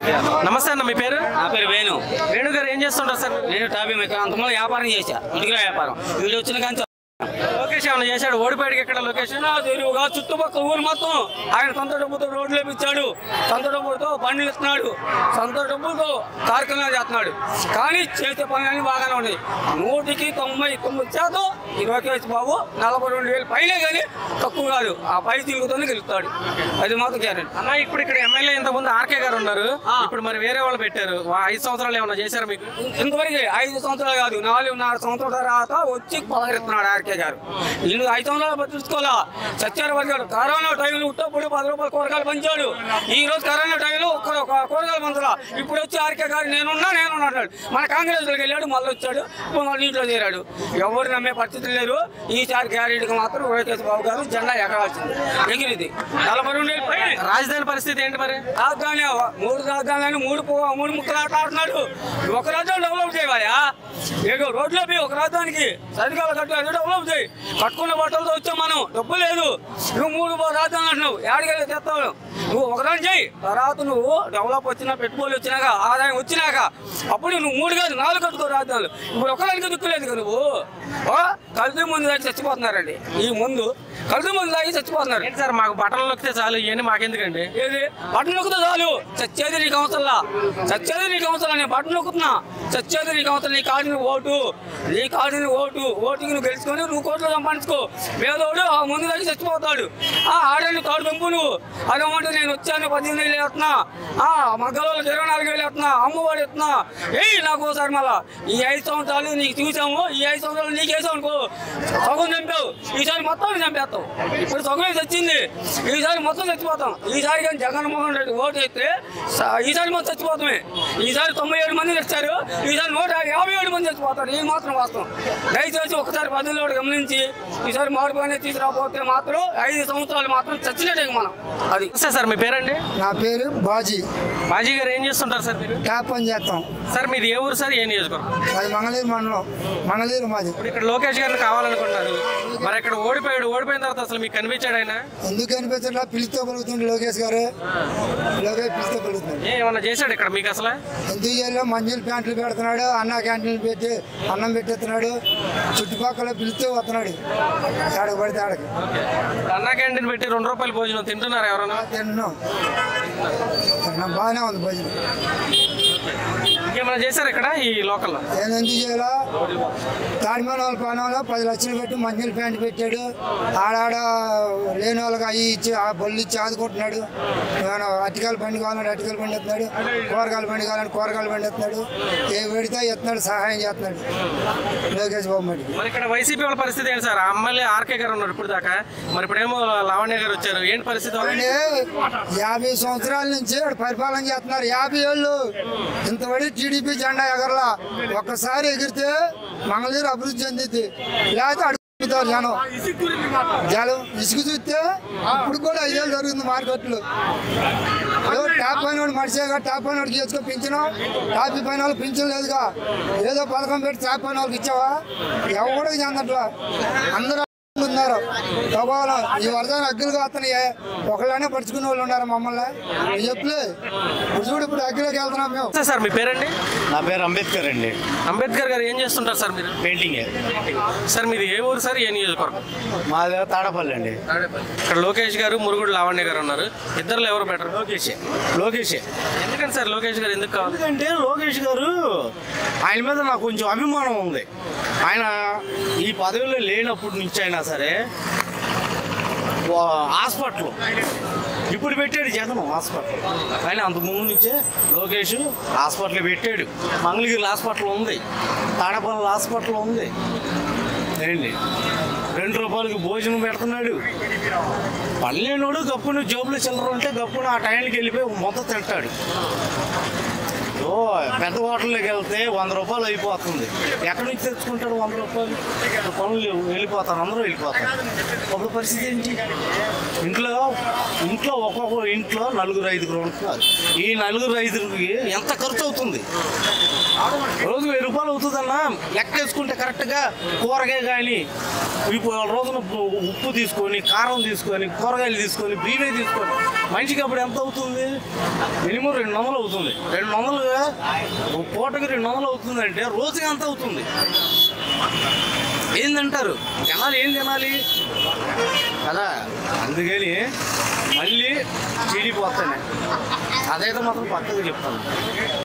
నమస్తే అన్న మీ పేరు నా పేరు వేణు వేణు గారు ఏం చేస్తుంటారు సార్ నేను టాపీ మెక్క అంతమంది వ్యాపారం చేశా ఇటుకల వ్యాపారం వీళ్ళు వచ్చిన కానీ లోకేష్ ఏమైనా చేశాడు ఓడిపోయాడు ఎక్కడ లొకేషన్ తిరుగుగా చుట్టుపక్కల ఊరు మొత్తం ఆయన సొంత డబ్బుతో రోడ్లు వేపించాడు సొంత డబ్బులతో బండ్లు ఇస్తున్నాడు సొంత డబ్బులతో కార్యక్రమాలు చేస్తున్నాడు కానీ చేసే పనులన్నీ బాగానే ఉన్నాయి నూటికి తొంభై తొమ్మిది శాతం ఈ లోకేష్ బాబు నలభై రెండు వేలు పైనే కానీ తక్కువ కాదు ఆ పై తిరుగుతూనే గెలుస్తాడు అది మాత్రం గ్యారెంటీ అన్న ఇప్పుడు ఇక్కడ ఎమ్మెల్యే ఇంత ముందు ఆర్కే గారు ఉన్నారు ఇప్పుడు మరి వేరే వాళ్ళు పెట్టారు వా- ఐదు సంవత్సరాలు ఏమైనా చేశారు మీకు ఇంతవరకు ఐదు సంవత్సరాలు కాదు నాలుగున్నర సంవత్సరాల తర్వాత వచ్చి పలకరిస్తున్నాడు ఆర్కే గారు ఇల్లు ఐదు సంవత్సరాలు పట్టించుకోవాలా సత్యారు పడిచాడు కరోనా టైంలో ఉట్టప్పుడు పది రూపాయలు కూరగాయలు పంచాడు ఈ రోజు కరోనా టైంలో ఒక్క ఒక్క కూరగాయలు పంచలా ఇప్పుడు వచ్చి ఆర్కే గారు నేనున్నా నేనున్నా అన్నాడు మన కాంగ్రెస్ లోకి వెళ్ళాడు మళ్ళీ వచ్చాడు ఇప్పుడు మళ్ళీ ఇంట్లో చేరాడు ఎవరు నమ్మే పరిస్థితి లేరు ఈసారి గ్యారెంటీకి మాత్రం లోకేష్ బాబు గారు జెండా ఎగరాల్సింది ఎగిరిది నలభై రెండు వేలు పైన రాజధాని పరిస్థితి ఏంటి మరి రాజధాని మూడు రాజధాని మూడు పో- మూడు ముక్కలు ఆట ఆడుతున్నాడు ఒక రాజధాని డెవలప్ చేయవా ఏదో రోడ్లో పోయి ఒక రాజధానికి సరికాల కట్టు అది డెవలప్ చేయి కట్టుకున్న బట్టలతో వచ్చాం మనం డబ్బు లేదు నువ్వు మూడు రాజధాని అంటున్నావు ఏడకెళ్ళి తెస్తావు నువ్వు ఒక రాజు చేయి తర్వాత నువ్వు డెవలప్ వచ్చినా పెట్టుబడులు వచ్చినాక ఆదాయం వచ్చినాక అప్పుడు నువ్వు మూడు కాదు నాలుగు కట్టుకో రాజధానులు ఇప్పుడు ఒకదానికి దిక్కులేదు కదా నువ్వు ఓ, కల్తీ ముందు దాకా చచ్చిపోతున్నారండి ఈ ముందు కల్తీ ముందు దాగి చచ్చిపోతున్నారు ఏంటి సార్ మాకు బట్టలు నొక్కితే చాలు ఇవన్నీ మాకెందుకండి ఏది బట్టలు నొక్కుతా చాలు చచ్చేది నీకు అవసరంలా చచ్చేది నీకు అవసరం నేను బట్టలు నొక్కుతున్నా చచ్చేది నీకు అవసరం నీ కాడిని ఓటు నీ కాడిని ఓటు ఓటుకి నువ్వు గెలుచుకొని నువ్వు కోట్లు సంపాదించుకో పేదోడు ఆ ముందు దగ్గర చచ్చిపోతాడు ఆ ఆడని తాడు పెంపు నువ్వు అదేమంటే నేను వచ్చాను పద్దెనిమిది వేలు వేస్తున్నా ఆ మగ్గలోకి ఇరవై నాలుగు వేలు వేస్తున్నా అమ్మవాడు ఎత్తున్నా ఏయ్ నాకు ఒకసారి మళ్ళా ఈ ఐదు సంవత్సరాలు నీకు చూసాము ఈ ఐదు సంవత్సరాలు నీకు వేసావు అనుకో సగం చంపావు ఈసారి మొత్తం చంపేస్తావు ఇప్పుడు సగమే చచ్చింది ఈసారి మొత్తం చచ్చిపోతాం ఈసారి కానీ జగన్మోహన్ రెడ్డి ఓటు అయితే స- ఈసారి మొత్తం చచ్చిపోతామే ఈసారి తొంభై ఏడు మంది తెచ్చారు ఈసారి నూట యాభై ఏడు మంది చచ్చిపోతారు ఈ మాత్రం వాస్తవం దయచేసి ఒకసారి పద్ధతిలో గమనించి ఈసారి మార్పు అనేది తీసుకురాకపోతే మాత్రం ఐదు సంవత్సరాలు మాత్రం చచ్చినట్టే మనం అది నమస్తే సార్ మీ పేరండి నా పేరు బాజీ బాజీ గారు ఏం చేస్తుంటారు సార్ మీరు ట్యాప్ పని చేస్తాం సార్ మీది ఏ ఊరు సార్ ఏ నియోజకవర్గం అది మంగళగిరి మండలం మంగళగిరి మాది ఇప్పుడు ఇక్కడ లోకేష్ గారిని కావాలనుకుంటున్నారు మరి ఇక్కడ ఓడిపోయాడు ఓడిపోయిన తర్వాత అసలు మీకు కనిపించాడు ఆయన ఎందుకు అనిపించట్లా పిలిస్తే పలుకుతుంది లోకేష్ గారు లోకేష్ పిలిస్తే పలుకుతుంది ఏ ఏమన్నా చేశాడు ఇక్కడ మీకు అసలు ఎందుకు చేయాలో మంజులు ప్యాంట్లు పెడుతున్నాడు అన్న క్యాంటీన్లు పెట్టి అన్నం పెట్టేస్తున్నాడు చుట్టుపక్కల పిలిస్తే వస్తున్నాడు ఆడకు పడితే ఆడకి ఇప్పుడు అన్నా క్యాంటీన్ పెట్టి రెండు రూపాయలు భోజనం తింటున్నారు ఎవరైనా తిన్నాం తిన్నాం బాగానే ఉంది భోజనం ఇంకేమైనా చేశారు ఇక్కడ ఈ లోకల్లో నేను ఎందుకు చేయాలా తాడిమల వాళ్ళ పానంలో పది లక్షలు పెట్టి మంజులు ప్యాంట్ పెట్టాడు ఆడాడ లేని వాళ్ళకి అవి ఇచ్చి ఆ బొల్లు ఇచ్చి ఆదుకుంటున్నాడు ఏమైనా అటికాయల బండి కావాలంటే అటికాయల బండి ఎత్తున్నాడు కూరగాయల బండి కావాలంటే కూరగాయల బండి ఎత్తున్నాడు ఏ పెడితే ఎత్తున్నాడు సహాయం చేస్తున్నాడు లోకేష్ బాబు మరి మరి ఇక్కడ వైసీపీ వాళ్ళ పరిస్థితి ఏంటి సార్ ఎమ్మెల్యే ఆర్కే గారు ఉన్నారు ఇప్పుడు దాకా మరి ఇప్పుడేమో లావణ్య గారు వచ్చారు ఏంటి పరిస్థితి అంటే యాభై సంవత్సరాల నుంచి ఇక్కడ పరిపాలన చేస్తున్నారు యాభై ఏళ్ళు ఇంతవరకు టీడీపీ జెండా ఎగరలా ఒక్కసారి ఎగిరితే మంగళగిరి అభివృద్ధి చెందిద్ది లేకపోతే అడుగుతారు జనం జనం ఇసుక చూస్తే ఇప్పుడు కూడా ఐదేళ్ళు జరుగుతుంది మార్కెట్లు ఏదో ట్యాప్ పైన వాడు మడిచేగా ట్యాప్ పైన వాడికి చేసుకొని పింఛను ట్యాప్ పైన వాళ్ళు పింఛన్ లేదుగా ఏదో పథకం పెట్టి ట్యాప్ పైన వాళ్ళకి ఇచ్చావా ఎవరికి చెందట్లా అందరూ ఉన్నారు ఒకవేళ ఈ వరద అగ్గులుగా వస్తున్నాయి ఒకళ్ళనే పడుచుకునే వాళ్ళు ఉన్నారు మమ్మల్ని నువ్వు చెప్పులే ఇప్పుడు చూడు ఇప్పుడు అగ్గులోకి వెళ్తున్నాం మేము నమస్తే సార్ మీ పేరండి నా పేరు అంబేద్కర్ అండి అంబేద్కర్ గారు ఏం చేస్తుంటారు సార్ మీరు పెయింటింగ్ సార్ మీది ఏ ఊరు సార్ ఏ నియోజకవర్గం మాది తాడపల్లి అండి ఇక్కడ లోకేష్ గారు మురుగుడు లావణ్య గారు ఉన్నారు ఇద్దరు ఎవరు బెటర్ లోకేష్ లోకేష్ ఎందుకంటే సార్ లోకేష్ గారు ఎందుకు కావాలి ఎందుకంటే లోకేష్ గారు ఆయన మీద నాకు కొంచెం అభిమానం ఉంది ఆయన ఈ పదవిలో లేనప్పటి నుంచి అయినా సరే వా- హాస్పిటల్ ఇప్పుడు పెట్టాడు జగన్ హాస్పిటల్ ఆయన అంత ముందు నుంచే లోకేష్ హాస్పిటల్ పెట్టాడు మంగళగిరి హాస్పిటల్ ఉంది తాడపల్లి హాస్పిటల్ ఉంది ఏంటి రెండు రూపాయలకి భోజనం పెడుతున్నాడు పల్లెనోడు గప్పును జోబులో చిల్లర ఉంటే గప్పును ఆ టైంకి వెళ్ళిపోయి మొత్తం తింటాడు ఓ పెద్ద హోటల్లోకి వెళ్తే వంద రూపాయలు అయిపోతుంది ఎక్కడి నుంచి తెచ్చుకుంటాడు వంద రూపాయలు ఇప్పుడు పనులు లేవు వెళ్ళిపోతారు అందరూ వెళ్ళిపోతారు ఒక పరిస్థితి ఏంటి ఇంట్లో ఇంట్లో ఒక్కొక్క ఇంట్లో నలుగురు ఐదుగురు ఉంటున్నారు ఈ నలుగురు ఐదుగురికి ఎంత ఖర్చు అవుతుంది రోజు వెయ్యి రూపాయలు అవుతుందన్నా లెక్క వేసుకుంటే కరెక్ట్గా కూరగాయ కానీ ఇప్పుడు రోజున ఉప్పు- ఉప్పు తీసుకొని కారం తీసుకొని కూరగాయలు తీసుకొని బీవే తీసుకొని మనిషికి అప్పుడు ఎంత అవుతుంది మినిమం రెండు వందలు అవుతుంది రెండు వందలుగా ఒక పూటకి రెండు వందలు అవుతుంది అంటే రోజుకి ఎంత అవుతుంది ఏం తింటారు జనాలు ఏం తినాలి కదా అందుకని మళ్ళీ చెడిపోతాను అదైతే మాత్రం పక్కకు చెప్తాను